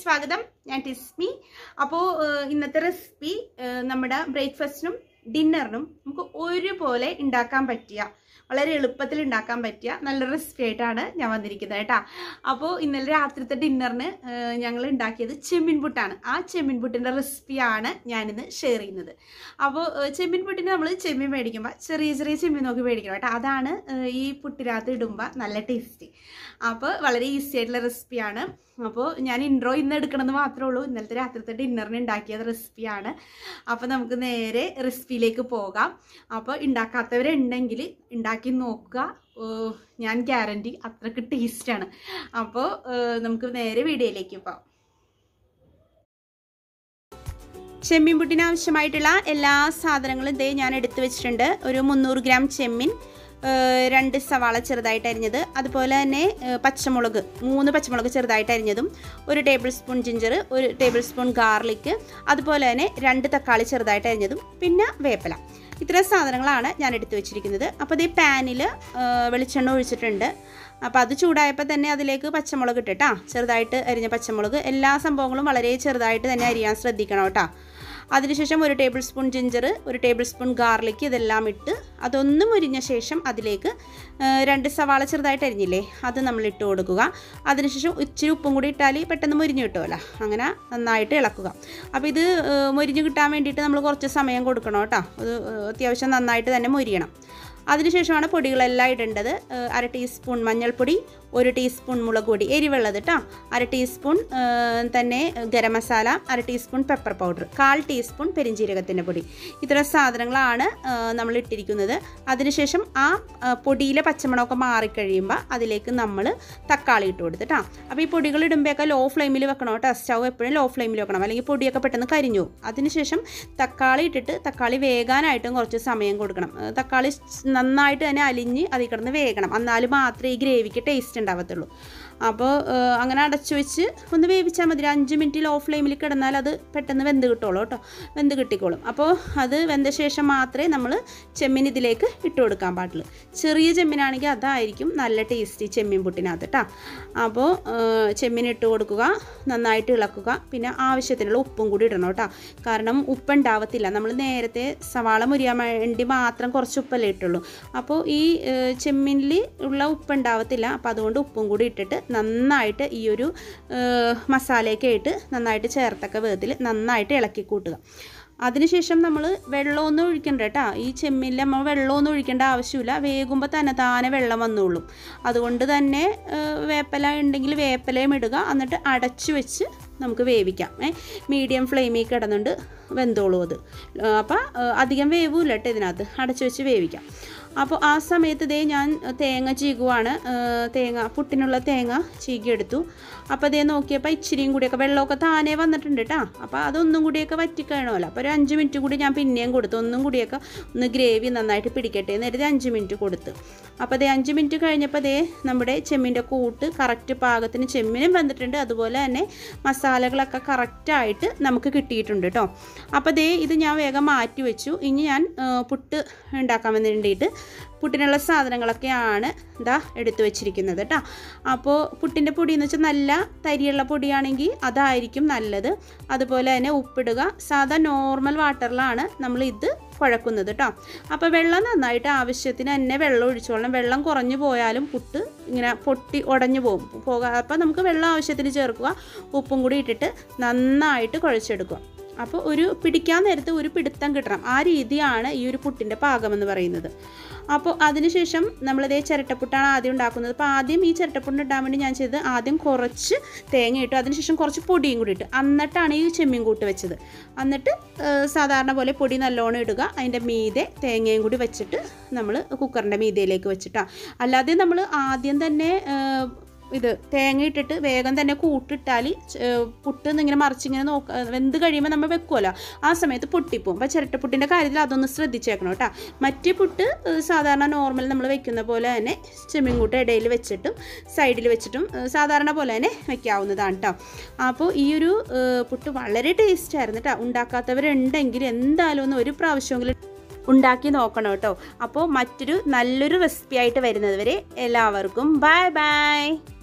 സ്വാഗതം ഞാൻ ടിസ്മി അപ്പോൾ ഇന്നത്തെ റെസിപ്പി നമ്മുടെ ബ്രേക്ക്ഫാസ്റ്റിനും ഡിന്നറിനും നമുക്ക് ഒരുപോലെ ഉണ്ടാക്കാൻ പറ്റിയ വളരെ എളുപ്പത്തിൽ ഉണ്ടാക്കാൻ പറ്റിയ നല്ല റെസിപ്പി ആയിട്ടാണ് ഞാൻ വന്നിരിക്കുന്നത് കേട്ടോ അപ്പോൾ ഇന്നലെ രാത്രിത്തെ ഡിന്നറിന് ഞങ്ങൾ ഉണ്ടാക്കിയത് ചെമ്മീൻ പുട്ടാണ് ആ ചെമ്മീൻ പുട്ടിൻ്റെ റെസിപ്പിയാണ് ഞാനിന്ന് ഷെയർ ചെയ്യുന്നത് അപ്പോൾ ചെമ്മീൻ പുട്ടിന് നമ്മൾ ചെമ്മീൻ മേടിക്കുമ്പോൾ ചെറിയ ചെറിയ ചെമ്മീൻ നോക്കി മേടിക്കണം കേട്ടോ അതാണ് ഏഹ്, ഈ പുട്ടിനകത്ത് ഇടുമ്പോൾ നല്ല ടേസ്റ്റി അപ്പോൾ വളരെ ഈസി ആയിട്ടുള്ള റെസിപ്പിയാണ് അപ്പോൾ ഞാൻ ഇൻട്രോ ഇന്ന് എടുക്കണമെന്ന് മാത്രമേ ഉള്ളൂ ഇന്നലത്തെ രാത്രിത്തെ ഡിന്നറിന് ഉണ്ടാക്കിയത് റെസിപ്പിയാണ് അപ്പോൾ നമുക്ക് നേരെ റെസിപ്പിയിലേക്ക് പോകാം അപ്പോൾ ഉണ്ടാക്കാത്തവരുണ്ടെങ്കിൽ ഉണ്ടാക്കി നോക്കുക ഏഹ് ഞാൻ ഗ്യാരണ്ടി അത്രക്ക് ടേസ്റ്റാണ് അപ്പോൾ ഏഹ് നമുക്ക് നേരെ വീഡിയോയിലേക്ക് പോകാം ചെമ്മീൻ പുട്ടിന് ആവശ്യമായിട്ടുള്ള എല്ലാ സാധനങ്ങളും ഇതേ ഞാൻ എടുത്തു വെച്ചിട്ടുണ്ട് ഒരു മുന്നൂറ് ഗ്രാം ചെമ്മീൻ ഏഹ് രണ്ട് സവാള ചെറുതായിട്ട് അരിഞ്ഞത് അതുപോലെ തന്നെ ഏഹ് പച്ചമുളക് മൂന്ന് പച്ചമുളക് ചെറുതായിട്ട് അരിഞ്ഞതും ഒരു ടേബിൾ സ്പൂൺ ജിഞ്ചർ ഒരു ടേബിൾ സ്പൂൺ ഗാർലിക് അതുപോലെ തന്നെ രണ്ട് തക്കാളി ചെറുതായിട്ട് അരിഞ്ഞതും പിന്നെ വേപ്പില ഇത്രയും സാധനങ്ങളാണ് ഞാൻ എടുത്തു വെച്ചിരിക്കുന്നത് അപ്പോൾ ഈ പാനിൽ വെളിച്ചെണ്ണ ഒഴിച്ചിട്ടുണ്ട് അപ്പോൾ അത് ചൂടായപ്പോൾ തന്നെ അതിലേക്ക് പച്ചമുളക് ഇട്ടിട്ടാ ചെറുതായിട്ട് അരിഞ്ഞ പച്ചമുളക് എല്ലാ സംഭവങ്ങളും വളരെ ചെറുതായിട്ട് തന്നെ അരിയാൻ ശ്രദ്ധിക്കണം കേട്ടോ അതിനുശേഷം ഒരു ടേബിൾ സ്പൂൺ ജിഞ്ചർ ഒരു ടേബിൾ സ്പൂൺ ഗാർലിക് ഇതെല്ലാം ഇട്ട് അതൊന്നും മുരിഞ്ഞ ശേഷം അതിലേക്ക് ആ, രണ്ട് സവാള ചെറുതായിട്ട് അരിഞ്ഞില്ലേ അത് നമ്മൾ ഇട്ട് കൊടുക്കുക അതിനുശേഷം ഇച്ചിരി ഉപ്പും കൂടി ഇട്ടാൽ പെട്ടെന്ന് മുരിഞ്ഞ് കിട്ടുമല്ലോ അങ്ങനെ നന്നായിട്ട് ഇളക്കുക അപ്പോൾ ഇത് ആ, മുരിഞ്ഞ് കിട്ടാൻ വേണ്ടിയിട്ട് നമ്മൾ കുറച്ച് സമയം കൊടുക്കണം കേട്ടോ അത് ആ, അത്യാവശ്യം നന്നായിട്ട് തന്നെ മുരിയണം അതിനുശേഷമാണ് പൊടികളെല്ലാം ഇടേണ്ടത് ഏഹ് അര ടീസ്പൂൺ മഞ്ഞൾപ്പൊടി ഒരു ടീസ്പൂൺ മുളക് പൊടി എരിവുള്ളത് കേട്ടോ അര ടീസ്പൂൺ ഏഹ് തന്നെ ഗരം മസാല അര ടീസ്പൂൺ പെപ്പർ പൗഡർ കാൽ ടീസ്പൂൺ പെരിഞ്ജീരകത്തിൻ്റെ പൊടി ഇത്തരം സാധനങ്ങളാണ് ഏഹ് നമ്മൾ ഇട്ടിരിക്കുന്നത് അതിനുശേഷം ആ ഏഹ് പൊടിയിലെ പച്ചമണമൊക്കെ മാറിക്കഴിയുമ്പോൾ അതിലേക്ക് നമ്മൾ തക്കാളി ഇട്ട് കൊടുത്ത് കേട്ടോ അപ്പോൾ ഈ പൊടികൾ ഇടുമ്പോഴൊക്കെ ലോ ഫ്ലെയിമിൽ വെക്കണം കേട്ടോ സ്റ്റൗ എപ്പോഴും ലോ ഫ്ലെയിമിൽ വെക്കണം അല്ലെങ്കിൽ പൊടിയൊക്കെ പെട്ടെന്ന് കരിഞ്ഞു പോകും അതിനുശേഷം തക്കാളി ഇട്ടിട്ട് തക്കാളി വേകാനായിട്ടും കുറച്ച് സമയം കൊടുക്കണം ഏഹ് തക്കാളി സ് നന്നായിട്ട് തന്നെ അലിഞ്ഞ് അതിൽ കിടന്ന് വേകണം എന്നാൽ മാത്രമേ ഈ ഗ്രേവിക്ക് ടേസ്റ്റ് ഉണ്ടാവത്തുള്ളൂ അപ്പോൾ ഏഹ് അങ്ങനെ അടച്ചു വെച്ച് ഒന്ന് വേവിച്ചാൽ മതി ഒരു അഞ്ച് മിനിറ്റ് ലോ ഫ്ലെയിമിൽ കിടന്നാൽ അത് പെട്ടെന്ന് വെന്ത് കിട്ടുള്ളൂ കേട്ടോ വെന്ത് കിട്ടിക്കോളും അപ്പോൾ അത് വെന്ത ശേഷം മാത്രമേ നമ്മൾ ചെമ്മീൻ ഇതിലേക്ക് ഇട്ട് കൊടുക്കാൻ പാടുള്ളൂ ചെറിയ ചെമ്മീനാണെങ്കിൽ അതായിരിക്കും നല്ല ടേസ്റ്റി ചെമ്മീൻ പുട്ടിനകത്ത് കേട്ടോ അപ്പോൾ ഏഹ് ചെമ്മീൻ ഇട്ട് കൊടുക്കുക നന്നായിട്ട് ഇളക്കുക പിന്നെ ആവശ്യത്തിനുള്ള ഉപ്പും കൂടി ഇടണം കേട്ടോ കാരണം ഉപ്പ് ഉണ്ടാവത്തില്ല നമ്മൾ നേരത്തെ സവാള മുരിയാൻ വേണ്ടി മാത്രം കുറച്ച് ഉപ്പല്ലേ ഇട്ടുള്ളൂ അപ്പോൾ ഈ ഏഹ് ചെമ്മീനിൽ ഉള്ള ഉപ്പ് ഉണ്ടാവത്തില്ല അപ്പോൾ അതുകൊണ്ട് ഉപ്പും കൂടി ഇട്ടിട്ട് നന്നായിട്ട് ഈ ഒരു ഏഹ് മസാലയൊക്കെ ഇട്ട് നന്നായിട്ട് ചേർത്തക്ക വിധത്തിൽ നന്നായിട്ട് ഇളക്കി കൂട്ടുക അതിനുശേഷം നമ്മൾ വെള്ളമൊന്നും ഒഴിക്കണ്ട കേട്ടോ ഈ ചെമ്മീനിൽ നമ്മൾ വെള്ളമൊന്നും ഒഴിക്കേണ്ട ആവശ്യമില്ല വേകുമ്പോൾ തന്നെ താനെ വെള്ളം വന്നോളും അതുകൊണ്ട് തന്നെ ഏഹ്, വേപ്പില ഉണ്ടെങ്കിൽ വേപ്പിലയും ഇടുക എന്നിട്ട് അടച്ചു വെച്ച് നമുക്ക് വേവിക്കാം ഏ മീഡിയം ഫ്ലെയിമിൽ കിടന്നുകൊണ്ട് വെന്തോളൂ അത് അപ്പോൾ അധികം വേവില്ല കേട്ടോ ഇതിനകത്ത് അടച്ചു വെച്ച് വേവിക്കാം അപ്പോൾ ആ സമയത്ത് ഇതേ ഞാൻ തേങ്ങ ചീകുവാണ് ഏഹ്, തേങ്ങ പുട്ടിനുള്ള തേങ്ങ ചീകിയെടുത്തു അപ്പോൾ അതേ നോക്കിയപ്പോൾ ഇച്ചിരിയും കൂടിയൊക്കെ വെള്ളമൊക്കെ താനേ വന്നിട്ടുണ്ട് കേട്ടോ അപ്പോൾ അതൊന്നും കൂടിയൊക്കെ വറ്റിക്കണമല്ലോ അപ്പോൾ ഒരു അഞ്ച് മിനിറ്റ് കൂടി ഞാൻ പിന്നെയും കൊടുത്തു ഒന്നും കൂടിയൊക്കെ ഒന്ന് ഗ്രേവി നന്നായിട്ട് പിടിക്കട്ടെ എന്ന് കരുതി അഞ്ച് മിനിറ്റ് കൊടുത്ത് അപ്പോൾ അതേ അഞ്ച് മിനിറ്റ് കഴിഞ്ഞപ്പോൾ അതേ നമ്മുടെ ചെമ്മീൻ്റെ കൂട്ട് കറക്റ്റ് പാകത്തിന് ചെമ്മീനും വന്നിട്ടുണ്ട് അതുപോലെ തന്നെ മസാലകളൊക്കെ കറക്റ്റായിട്ട് നമുക്ക് കിട്ടിയിട്ടുണ്ട് കേട്ടോ അപ്പോൾ ദേ ഇത് ഞാൻ വേഗം മാറ്റി വെച്ചു ഇനി ഞാൻ ആ, പുട്ട് ഉണ്ടാക്കാൻ വേണ്ടിയിട്ട് പുട്ടിനുള്ള സാധനങ്ങളൊക്കെയാണ് ഇതാ എടുത്തു വെച്ചിരിക്കുന്നത് കേട്ടോ അപ്പോൾ പുട്ടിൻ്റെ പൊടി എന്ന് വെച്ചാൽ നല്ല തരിയുള്ള പൊടിയാണെങ്കിൽ അതായിരിക്കും നല്ലത് അതുപോലെ തന്നെ ഉപ്പിടുക സാധാ നോർമൽ വാട്ടറിലാണ് നമ്മൾ ഇത് കുഴക്കുന്നത് കേട്ടോ അപ്പോൾ വെള്ളം നന്നായിട്ട് ആവശ്യത്തിന് തന്നെ വെള്ളം ഒഴിച്ചോളണം വെള്ളം കുറഞ്ഞു പോയാലും പുട്ട് ഇങ്ങനെ പൊട്ടി ഉടഞ്ഞു പോകും പോകാ അപ്പോൾ നമുക്ക് വെള്ളം ആവശ്യത്തിന് ചേർക്കുക ഉപ്പും കൂടി ഇട്ടിട്ട് നന്നായിട്ട് കുഴച്ചെടുക്കുക അപ്പോൾ ഒരു പിടിക്കാൻ നേരത്ത് ഒരു പിടുത്തം കിട്ടണം ആ രീതിയാണ് ഈ ഒരു പുട്ടിൻ്റെ പാകമെന്ന് പറയുന്നത് അപ്പോൾ അതിനുശേഷം നമ്മളിതേ ചിരട്ടപ്പുട്ടാണ് ആദ്യം ഉണ്ടാക്കുന്നത് അപ്പോൾ ആദ്യം ഈ ചിരട്ടപ്പുട്ട് ഇടാൻ വേണ്ടി ഞാൻ ചെയ്തത് ആദ്യം കുറച്ച് തേങ്ങ ഇട്ടു അതിനുശേഷം കുറച്ച് പൊടിയും കൂടി ഇട്ടു എന്നിട്ടാണ് ഈ ചെമ്മീൻ കൂട്ട് വെച്ചത് എന്നിട്ട് ഏഹ്, സാധാരണ പോലെ പൊടി നല്ലോണം ഇടുക അതിൻ്റെ മീതെ തേങ്ങയും കൂടി വെച്ചിട്ട് നമ്മൾ കുക്കറിൻ്റെ മീതയിലേക്ക് വെച്ചിട്ടാണ് അല്ലാതെ നമ്മൾ ആദ്യം തന്നെ ഏഹ്, ഇത് തേങ്ങ ഇട്ടിട്ട് വേഗം തന്നെ കൂട്ടിട്ടാൽ പുട്ട് ഇങ്ങനെ മറിച്ചിങ്ങനെ നോക്ക വെന്ത് കഴിയുമ്പോൾ നമ്മൾ വെക്കുമല്ലോ ആ സമയത്ത് പൊട്ടിപ്പോവും അപ്പോൾ ചിരട്ടപ്പുട്ടിൻ്റെ കാര്യത്തിൽ അതൊന്ന് ശ്രദ്ധിച്ചേക്കണം കേട്ടോ മറ്റേ പുട്ട് ഏഹ്, സാധാരണ നോർമൽ നമ്മൾ വെക്കുന്ന പോലെ തന്നെ ചെമ്മീൻ കൂട്ട് ഇടയിൽ വെച്ചിട്ടും സൈഡിൽ വെച്ചിട്ടും ഏഹ്, സാധാരണ പോലെ തന്നെ വെക്കാവുന്നതാണ് കേട്ടോ അപ്പോൾ ഈ ഒരു ഏഹ്, പുട്ട് വളരെ ടേസ്റ്റ് ആയിരുന്നു കേട്ടോ ഉണ്ടാക്കാത്തവരുണ്ടെങ്കിൽ എന്തായാലും ഒന്ന് ഒരു പ്രാവശ്യമെങ്കിലും ഉണ്ടാക്കി നോക്കണം കേട്ടോ അപ്പോൾ മറ്റൊരു നല്ലൊരു റെസിപ്പി ആയിട്ട് വരുന്നത് വരെ എല്ലാവർക്കും ബൈ ബൈ